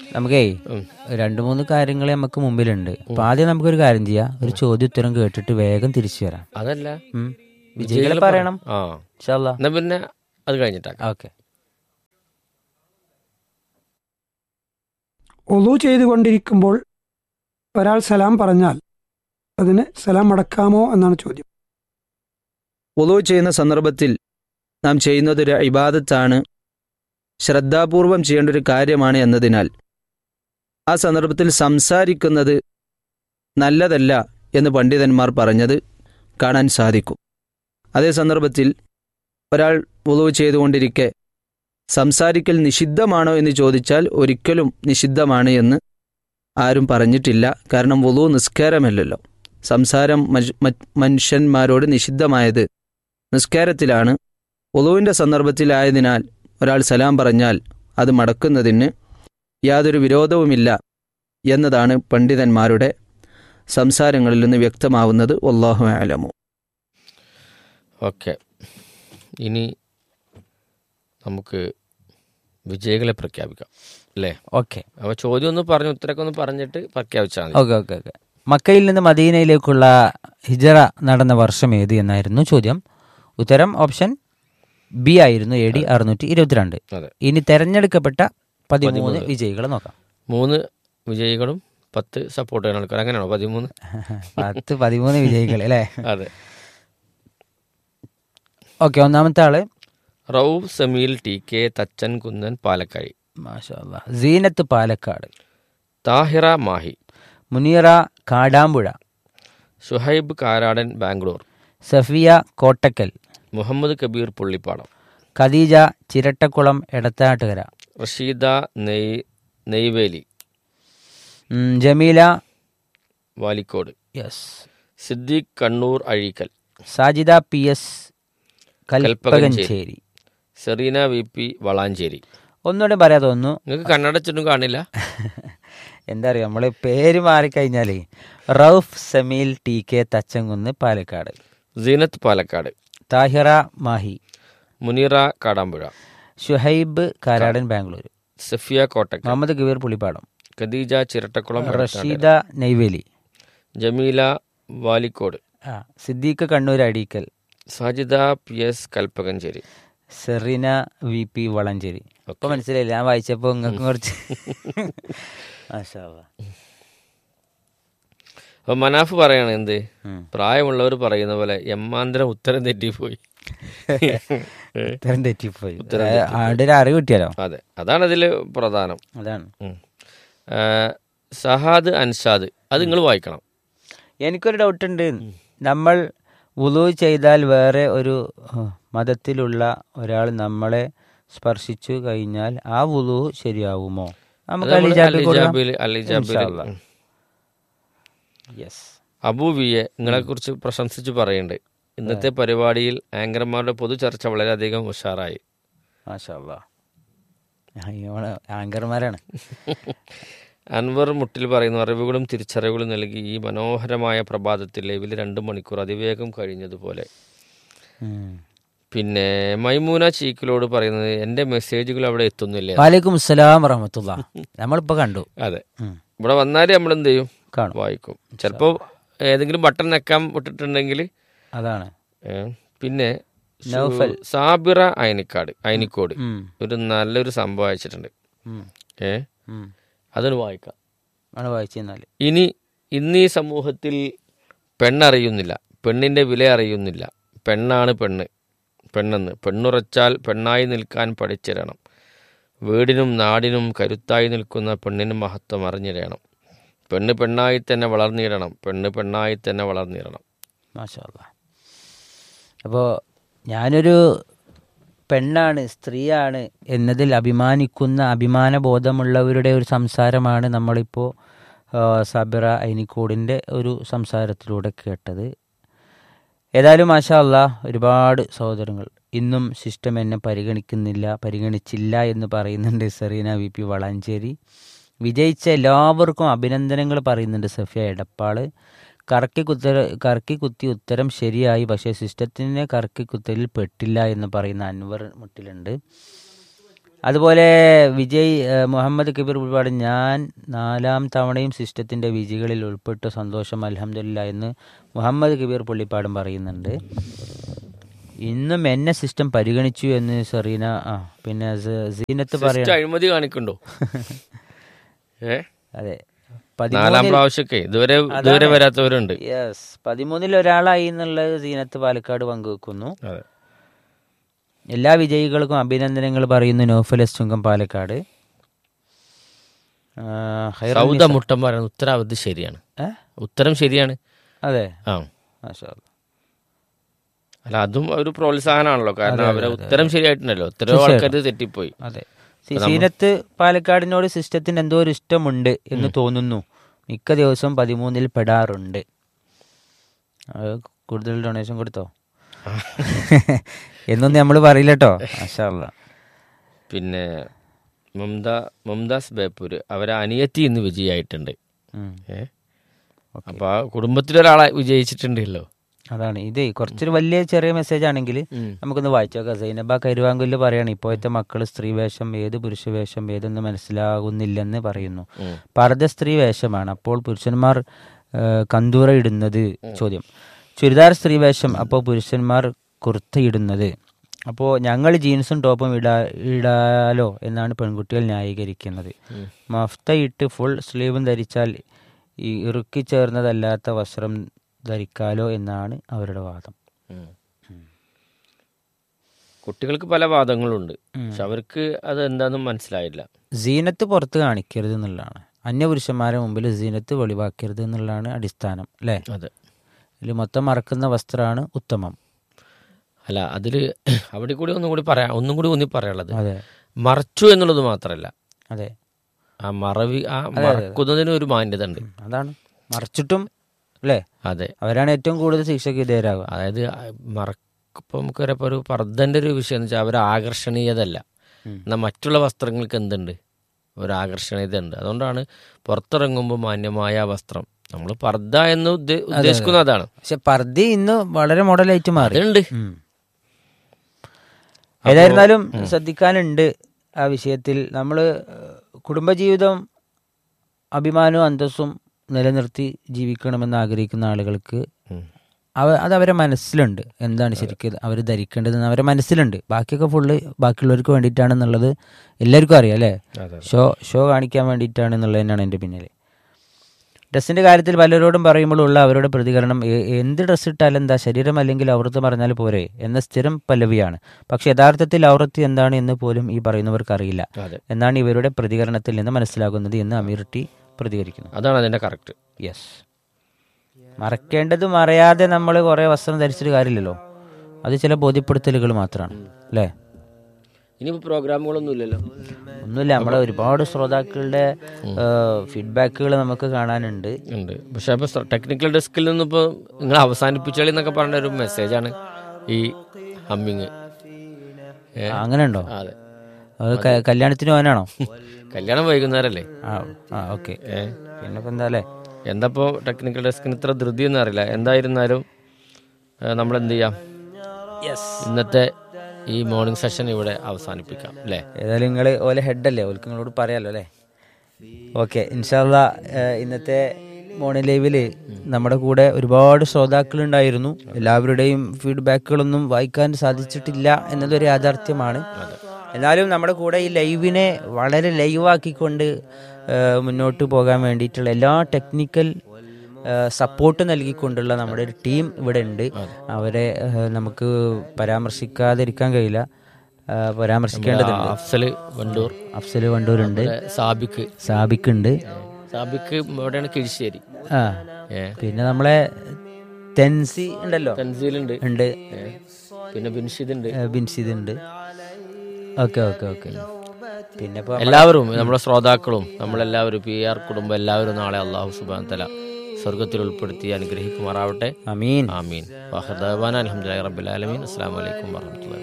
നമുക്കേ ഉം. രണ്ട് മൂന്ന് കാര്യങ്ങൾ നമുക്ക് മുമ്പിലുണ്ട് അപ്പൊ ആദ്യം നമുക്കൊരു കാര്യം ചെയ്യാം ഒരു ചോദ്യം ഉത്തരം കേട്ടിട്ട് വേഗം തിരിച്ചു വരാം അതല്ല ഉം. വിജയികളെ പറയണം ആ ഇൻഷാല്ലാ എന്നാ പിന്നെ അത് കഴിഞ്ഞിട്ടാക്കാം ഓക്കെ ഒതു ചെയ്തുകൊണ്ടിരിക്കുമ്പോൾ ഒരാൾ സലാം പറഞ്ഞാൽ അതിന് സലാം മടക്കാമോ എന്നാണ് ചോദ്യം ഒലു ചെയ്യുന്ന സന്ദർഭത്തിൽ നാം ചെയ്യുന്നതൊരു ഇബാദത്താണ് ശ്രദ്ധാപൂർവം ചെയ്യേണ്ട ഒരു കാര്യമാണ് എന്നതിനാൽ ആ സന്ദർഭത്തിൽ സംസാരിക്കുന്നത് നല്ലതല്ല എന്ന് പണ്ഡിതന്മാർ പറഞ്ഞത് കാണാൻ സാധിക്കും അതേ സന്ദർഭത്തിൽ ഒരാൾ ഒലു ചെയ്തുകൊണ്ടിരിക്കെ സംസാരിക്കൽ നിഷിദ്ധമാണോ എന്ന് ചോദിച്ചാൽ ഒരിക്കലും നിഷിദ്ധമാണ് എന്ന് ആരും പറഞ്ഞിട്ടില്ല കാരണം ഒലു നിസ്കാരമല്ലല്ലോ സംസാരം മജ്- മറ്റ് മനുഷ്യന്മാരോട് നിഷിദ്ധമായത് നിസ്കാരത്തിലാണ് ഒലുവിൻ്റെ സന്ദർഭത്തിലായതിനാൽ ഒരാൾ സലാം പറഞ്ഞാൽ അത് മടക്കുന്നതിന് യാതൊരു വിരോധവുമില്ല എന്നതാണ് പണ്ഡിതന്മാരുടെ സംസാരങ്ങളിൽ നിന്ന് വ്യക്തമാവുന്നത് വല്ലാഹു ആലമു ഓക്കെ ഇനി നമുക്ക് വിജയികളെ പ്രഖ്യാപിക്കാം അല്ലേ ഓക്കെ അപ്പോൾ ചോദ്യം ഒന്ന് പറഞ്ഞു ഉത്തരമൊക്കെ ഒന്ന് പറഞ്ഞിട്ട് പ്രഖ്യാപിച്ചാൽ മതി ഓക്കെ ഓക്കെ ഓക്കെ മക്കയിൽ നിന്ന് മദീനയിലേക്കുള്ള ഹിജറ നടന്ന വർഷം ഏത് എന്നായിരുന്നു ചോദ്യം ഉത്തരം ഓപ്ഷൻ ബി ആയിരുന്നു എ ഡി അറുന്നൂറ്റി ഇരുപത്തിരണ്ട് അതെ ഇനി തെരഞ്ഞെടുക്കപ്പെട്ട പതിമൂന്ന് പതിമൂന്ന്. വിജയികളെ നോക്കാം മൂന്ന് വിജയികളും പത്ത് സപ്പോർട്ട് ചെയ്യുന്ന ആൾക്കാർ അങ്ങനെയാണോ പതിമൂന്ന് പത്ത് പതിമൂന്ന് വിജയികൾ അല്ലേ അതെ ഓക്കെ ഒന്നാമത്തെ ആള് റൌഫ് സമീൽ ടി കെ തച്ചൻ കുന്നൻ പാലക്കായി മാഷാ അല്ലാ. സീനത്ത് പാലക്കാട് താഹിറ മാഹി മുനീറ കാടാമ്പുഴ ഷുഹൈബ് കാരാടൻ ബാംഗ്ലൂർ സഫിയ കോട്ടക്കൽ മുഹമ്മദ് കബീർ പുള്ളിപ്പാടം ഖദീജ ചിരട്ടക്കുളം എടത്താട്ടുകര റഷീദ നെയ് നെയ്വേലി ഉം, Jameela Valikode yes Siddique Kannur Azhikkal Sajida P S Kalpakanchery Sereena V P Valanchery ഒന്നുകൂടെ പറയാതെ തോന്നുന്നു നിങ്ങൾക്ക് കണ്ണടച്ചിട്ടും കാണില്ല എന്താ പറയുക നമ്മൾ പേര് മാറിക്കഴിഞ്ഞാലേ റൌഫ് സമീൽ ടി കെ തച്ചങ്കുന്ന് പാലക്കാട് സീനത്ത് പാലക്കാട് താഹിറ മാഹി മുനീറ കാടാമ്പുഴ ഷുഹൈബ് കാരാടൻ ബാംഗ്ലൂർ സഫിയ കോട്ടക്കൽ മുഹമ്മദ് കബീർ പുളിപ്പാടം ഖദീജ ചിരട്ടക്കുളം റഷീദ നെയ്വേലി ജമീല വാലിക്കോട് ആ Siddique Kannur Adeekkal Sajida P S Kalpakanchery Sereena V P Valanchery okay. ഇപ്പൊ മനസ്സിലായില്ല ഞാൻ വായിച്ചപ്പോ നിങ്ങൾക്ക് കുറച്ച് മാഷാ അല്ലാ. അപ്പൊ മനാഫ് പറയണ എന്ത് ഉം. പ്രായമുള്ളവർ പറയുന്ന പോലെ എമ്മാന്തരം ഉത്തരം തെറ്റിപ്പോയി ഉത്തരം തെറ്റിപ്പോയി ഉത്തരം ആ, ആടെ ഒരു അറിവ് കിട്ടിയാലോ അതെ അതാണ് ഇതിൽ പ്രധാനം അതാണ് ഉം. ആ, സഹാദ് അൻഷാദ് അത് നിങ്ങൾ വായിക്കണം എനിക്കൊരു ഡൗട്ട് ഉണ്ട് നമ്മൾ വുളു ചെയ്താൽ വേറെ ഒരു ആ, മതത്തിലുള്ള ഒരാൾ നമ്മളെ സ്പർശിച്ചു കഴിഞ്ഞാൽ ആ വുളു ശരിയാവുമോ നമുക്ക് അത് നമ്മള് അലിജാബിൽ കൊടുക്കാം? അലിജാബിൽ അലിജാബിൽ ഇൻഷാ അല്ലാ. ഉം. Yes. അബു വി എ നിങ്ങളെ കുറിച്ച് പ്രശംസിച്ച് പറയുന്നുണ്ട് ഇന്നത്തെ പരിപാടിയിൽ ആങ്കർമാരുടെ പൊതു ചർച്ച വളരെയധികം ഉഷാറായി മാഷാ അല്ലാ. ആ, ഇവള് ആങ്കർമാരാണ് അൻവർ മുട്ടിൽ പറയുന്നു അറിവുകളും തിരിച്ചറിവുകളും നൽകി ഈ മനോഹരമായ പ്രഭാതത്തിൽ ലൈവിൽ രണ്ട് മണിക്കൂർ അതിവേഗം കഴിഞ്ഞതുപോലെ ഉം. പിന്നെ മൈമൂന ചീക്കിലോട് പറയുന്നത് എൻ്റെ മെസ്സേജുകൾ അവിടെ എത്തുന്നില്ലേ വാലേക്കും അസ്സലാം വറഹമത്തുള്ള നമ്മളിപ്പോ കണ്ടു അതെ ഉം. ഇവിടെ വന്നാൽ നമ്മൾ എന്ത് ചെയ്യും കാണും വായിക്കും ചിലപ്പോൾ ഏതെങ്കിലും ബട്ടൺ നെക്കാൻ വിട്ടിട്ടുണ്ടെങ്കിൽ അതാണ് ഏ, പിന്നെ സു- നൗഫൽ. സാബിറ അയനിക്കാട് അയനിക്കോട് ഉം. ഒരു നല്ലൊരു സംഭവം അയച്ചിട്ടുണ്ട് ഉം. ഏ ഉം. അതൊന്ന് വായിക്കാം ആണ് വായിച്ചെന്നാല് ഇനി ഇന്ന് ഈ സമൂഹത്തിൽ പെണ്ണറിയുന്നില്ല പെണ്ണിൻ്റെ വില അറിയുന്നില്ല പെണ്ണാണ് പെണ്ണ് പെണ്ണെന്ന് പെണ്ണുറച്ചാൽ പെണ്ണായി നിൽക്കാൻ പഠിച്ചിരണം വീടിനും നാടിനും കരുത്തായി നിൽക്കുന്ന പെണ്ണിന് മഹത്വം അറിഞ്ഞിടണം പെണ്ണ് പെണ്ണായി തന്നെ വളർന്നിടണം പെണ്ണ് പെണ്ണായി തന്നെ വളർന്നിടണം മാഷാ അപ്പോൾ ഞാനൊരു പെണ്ണാണ് സ്ത്രീയാണ് എന്നതിൽ അഭിമാനിക്കുന്ന അഭിമാനബോധമുള്ളവരുടെ ഒരു സംസാരമാണ് നമ്മളിപ്പോൾ ആ, സബിറ ഐനിക്കോടിൻ്റെ ഒരു സംസാരത്തിലൂടെ കേട്ടത് ഏതായാലും മാഷാ അല്ലാ ഒരുപാട് സഹോദരങ്ങൾ ഇന്നും സിസ്റ്റം എന്നെ പരിഗണിക്കുന്നില്ല പരിഗണിച്ചില്ല എന്ന് പറയുന്നുണ്ട് സെറീന വി പി വളാഞ്ചേരി വിജയിച്ച എല്ലാവർക്കും അഭിനന്ദനങ്ങൾ പറയുന്നുണ്ട് സഫിയ എടപ്പാള് കറക്കി കുത്തര കറക്കി കുത്തി ഉത്തരം ശരിയായി പക്ഷേ സിസ്റ്റത്തിന് കറക്കി കുത്തലിൽ പെട്ടില്ല എന്ന് പറയുന്ന അൻവർ മുട്ടിലുണ്ട് അതുപോലെ വിജയ് ഏഹ്, മുഹമ്മദ് കബീർ ഒരുപാട് ഞാൻ നാലാം തവണയും സിസ്റ്റത്തിന്റെ വിജയികളിൽ ഉൾപ്പെട്ടു സന്തോഷം അലഹമില്ല എന്ന് മുഹമ്മദ് കബീർ പുള്ളിപ്പാടും പറയുന്നുണ്ട് ഇന്നും എന്നെ സിസ്റ്റം പരിഗണിച്ചു എന്ന് സെറീന ആ പിന്നെ സ- സീനത്ത് സിസ്റ്റം പറയണം അഴിമതി കാണിക്കണ്ടോ ഏ അതെ നാലാം പതിമൂന്നിൽ പ്രാവശ്യമൊക്കെ ഇതുവരെ ഇതുവരെ വരാത്തവരുണ്ട് യെസ് പതിമൂന്നിൽ ഒരാളായി എന്നുള്ളത് സീനത്ത് പാലക്കാട് പങ്കുവെക്കുന്നു അതെ എല്ലാ വിജയികൾക്കും അഭിനന്ദനങ്ങൾ പറയുന്നു നോഫലസ് ചുങ്കം പാലക്കാട് ആ, ഹൈറുൽ സൗദ നിസ- മുട്ടം പറയുന്നത് ഉത്തരം അത് ശരിയാണ് ഏ? ഉത്തരം ശരിയാണ് അതെ ആ മാഷാ അല്ലാ. അല്ല അതും ഒരു പ്രോത്സാഹനമാണല്ലോ കാരണം അവരെ ഉത്തരം ശരിയായിട്ടുണ്ടല്ലോ എത്രയോ തീർച്ചയായിട്ടും. ആൾക്കാർ തെറ്റിപ്പോയി അതെ സി- സീനത്ത് പാലക്കാടിനോട് സിസ്റ്റത്തിന് എന്തോ ഒരു ഇഷ്ടമുണ്ട് എന്ന് തോന്നുന്നു മിക്ക ദിവസവും പതിമൂന്നിൽ പെടാറുണ്ട് അത് കൂടുതൽ ഡൊണേഷൻ കൊടുത്തോ എന്നൊന്നും നമ്മൾ പറയില്ല കേട്ടോ മാഷാ അല്ലാ. പിന്നെ മമത മമതാസ് ബേപ്പൂര് അവരെ അനിയത്തി ഇന്ന് വിജയായിട്ടുണ്ട് ഉം. ഏ അപ്പൊ ആ കുടുംബത്തിലൊരാളെ വിജയിച്ചിട്ടുണ്ടല്ലോ അതാണ് ഇതേ കുറച്ചൊരു വലിയ ചെറിയ മെസ്സേജ് ആണെങ്കിൽ ഉം. നമുക്കൊന്ന് വായിച്ചു നോക്കാം സൈനബ കരുവാങ്കുല്ല് പറയാണ് ഇപ്പോഴത്തെ മക്കൾ സ്ത്രീ വേഷം ഏത് പുരുഷ വേഷം ഏതെന്ന് മനസ്സിലാകുന്നില്ലെന്ന് പറയുന്നു ഉം. പർദ്ദ സ്ത്രീ വേഷമാണ് അപ്പോൾ പുരുഷന്മാർ ആ, കന്തൂറ ഇടുന്നത് ചോദ്യം ചുരിദാർ സ്ത്രീ വേഷം അപ്പോൾ പുരുഷന്മാർ കുർത്ത ഇടുന്നത് അപ്പോൾ ഞങ്ങൾ ജീൻസും ടോപ്പും ഇടാ ഇടാലോ എന്നാണ് പെൺകുട്ടികൾ ന്യായീകരിക്കുന്നത് മഫ്ത ഇട്ട് ഫുൾ സ്ലീവും ധരിച്ചാൽ ഈ ഇറുക്കി ചേർന്നതല്ലാത്ത വസ്ത്രം ധരിക്കാലോ എന്നാണ് അവരുടെ വാദം ഉം. കുട്ടികൾക്ക് പല വാദങ്ങളുണ്ട് പക്ഷെ അവർക്ക് അത് എന്താണെന്നും മനസ്സിലായില്ല സീനത്ത് പുറത്ത് കാണിക്കരുത് എന്നുള്ളതാണ് അന്യപുരുഷന്മാരെ മുമ്പിൽ സീനത്ത് വെളിവാക്കരുത് എന്നുള്ളതാണ് അടിസ്ഥാനം അല്ലേ അതെ ഇതിൽ മൊത്തം മറക്കുന്ന വസ്ത്രമാണ് ഉത്തമം അല്ല അതില് അവിടെ കൂടി ഒന്നും കൂടി പറയാം ഒന്നും കൂടി ഒന്നി പറയാനുള്ളത് അതെ മറച്ചു എന്നുള്ളത് മാത്രമല്ല അതെ ആ മറവി ആ മറക്കുന്നതിന് ഒരു മാന്യത ഉണ്ട് അതാണ് മറച്ചിട്ടും അല്ലേ അതെ അവരാണ് ഏറ്റവും കൂടുതൽ ശിക്ഷയ്ക്ക് വിധേയരാകുക അതായത് അതായത് മറക്കിപ്പോൾ നമുക്ക് വരെ ഇപ്പോൾ ഒരു പർദ്ദൻ്റെ ഒരു വിഷയം എന്ന് വെച്ചാൽ അവർ ആകർഷണീയതല്ല ഉം. എന്നാൽ മറ്റുള്ള വസ്ത്രങ്ങൾക്ക് എന്തുണ്ട് ഒരു ആകർഷണീയത ഉണ്ട് അതുകൊണ്ടാണ് പുറത്തിറങ്ങുമ്പോൾ മാന്യമായ വസ്ത്രം നമ്മൾ പർദ്ദ എന്ന് ഉദ്ദേ- ഉദ്ദേശിക്കുന്നത് അതാണ് പക്ഷെ പർദ്ദ ഇന്ന് വളരെ മോഡലായിട്ട് മാറി അതുണ്ട് ഉം. ഏതായിരുന്നാലും ശ്രദ്ധിക്കാനുണ്ട് ആ വിഷയത്തിൽ നമ്മൾ കുടുംബജീവിതം അഭിമാനവും അന്തസ്സും നിലനിർത്തി ജീവിക്കണമെന്ന് ആഗ്രഹിക്കുന്ന ആളുകൾക്ക് ഉം. അവ അത് അവരെ മനസ്സിലുണ്ട് എന്താണ് ശരിക്കും അവർ ധരിക്കേണ്ടതെന്ന് അവരെ മനസ്സിലുണ്ട് ബാക്കിയൊക്കെ ഫുള്ള് ബാക്കിയുള്ളവർക്ക് വേണ്ടിയിട്ടാണെന്നുള്ളത് എല്ലാവർക്കും അറിയാം അല്ലേ അതെ ഷോ ഷോ കാണിക്കാൻ വേണ്ടിയിട്ടാണ് എന്നുള്ളത് തന്നെയാണ് എൻ്റെ പിന്നിൽ ഡ്രസ്സിൻ്റെ കാര്യത്തിൽ പലരോടും പറയുമ്പോഴുള്ള അവരുടെ പ്രതികരണം "എ- എന്ത് ഡ്രസ്സ് ഇട്ടാലും എന്താ ശരീരം അല്ലെങ്കിൽ ഔറത്ത് പറഞ്ഞാൽ പോരെ എന്ന സ്ഥിരം പല്ലവിയാണ് പക്ഷെ യഥാർത്ഥത്തിൽ ഔറത്ത് എന്താണ് എന്ന് പോലും ഈ പറയുന്നവർക്ക് അറിയില്ല അതെ എന്നാണ് ഇവരുടെ പ്രതികരണത്തിൽ നിന്ന് മനസ്സിലാകുന്നത് എന്ന് അമീർ ടി പ്രതികരിക്കുന്നു അതാണ് അതിന്റെ കറക്റ്റ് യെസ് മറക്കേണ്ടത് മറയാതെ നമ്മൾ കുറേ വസ്ത്രം ധരിച്ചിട്ട് കാര്യമില്ലല്ലോ അത് ചില ബോധ്യപ്പെടുത്തലുകൾ മാത്രമാണ് അല്ലേ ഇനിയിപ്പോൾ പ്രോഗ്രാമുകളൊന്നും ഇല്ലല്ലോ ഒന്നുമില്ല നമ്മളെ ഒരുപാട് ശ്രോതാക്കളുടെ ഫീഡ്ബാക്കുകൾ നമുക്ക് കാണാനുണ്ട് ഉണ്ട് പക്ഷെ അപ്പോൾ ടെക്നിക്കൽ ഡെസ്കിൽ നിന്നിപ്പോൾ നിങ്ങൾ അവസാനിപ്പിച്ചാളി എന്നൊക്കെ പറഞ്ഞ ഒരു മെസ്സേജാണ് ഈ ഹമ്മിങ് അങ്ങനെ ഉണ്ടോ അതെ അത് ക- കല്യാണത്തിന് പോകാനാണോ കല്യാണം വൈകുന്നേരല്ലേ ആ ആ ഓക്കെ ഏ പിന്നെ ഇപ്പം എന്താ അല്ലേ എന്താപ്പോ ടെക്നിക്കൽ ഡെസ്കിന് ഇത്ര ധൃതി ഒന്നും അറിയില്ല എന്തായിരുന്നാലും നമ്മൾ എന്ത് ചെയ്യാം ഇന്നത്തെ ഈ മോർണിംഗ് സെഷൻ ഇവിടെ അവസാനിപ്പിക്കാം അല്ലേ ഏതായാലും നിങ്ങൾ ഓലെ ഹെഡല്ലേ ഓൽക്ക് നിങ്ങളോട് പറയാലോ അല്ലേ ഓക്കെ ഇൻഷാല്ല ഇന്നത്തെ മോർണിംഗ് ലൈവില് നമ്മുടെ കൂടെ ഒരുപാട് ശ്രോതാക്കളുണ്ടായിരുന്നു എല്ലാവരുടെയും ഫീഡ്ബാക്കുകളൊന്നും വായിക്കാൻ സാധിച്ചിട്ടില്ല എന്നതൊരു യാഥാർത്ഥ്യമാണ് എന്നാലും നമ്മുടെ കൂടെ ഈ ലൈവിനെ വളരെ ലൈവാക്കിക്കൊണ്ട് ഏഹ്, മുന്നോട്ട് പോകാൻ വേണ്ടിയിട്ടുള്ള എല്ലാ ടെക്നിക്കൽ സപ്പോർട്ട് നൽകിക്കൊണ്ടുള്ള നമ്മുടെ ഒരു ടീം ഇവിടെ ഉണ്ട് അവരെ ഏഹ്, നമുക്ക് പരാമർശിക്കാതിരിക്കാൻ കഴിയില്ല ഏഹ്, പരാമർശിക്കേണ്ടതുണ്ട് അഫ്സൽ വണ്ടൂർ അഫ്സൽ വണ്ടൂരുണ്ട് സാബിക്ക് സാബിക്ക് ഉണ്ട് സാബിക്ക് എവിടെയാണ് കിഴിശ്ശേരി ആ ഏ പിന്നെ നമ്മളെ തെൻസി ഉണ്ടല്ലോ തൻസീലുണ്ട് ഉണ്ട് ഏ പിന്നെ ബിൻഷിദ് ഉണ്ട് ഏഹ്, ബിൻസിദ് ഉണ്ട് ഓക്കെ ഓക്കെ ഓക്കെ പിന്നെ ഇപ്പൊ എല്ലാവരും നമ്മുടെ ശ്രോതാക്കളും നമ്മളെല്ലാവരും പി ആർ കുടുംബം എല്ലാവരും നാളെ അള്ളാഹു സുബാൻ തല സ്വർഗത്തിൽ ഉൾപ്പെടുത്തി അനുഗ്രഹിക്കുമാറാവട്ടെ അമീൻ ആമീൻ വാഹർദാൻ അലഹമുല്ലാ റബ്ബുലാലമീൻ അസ്സാം വലൈക്കും വാഹമത്തുള്ള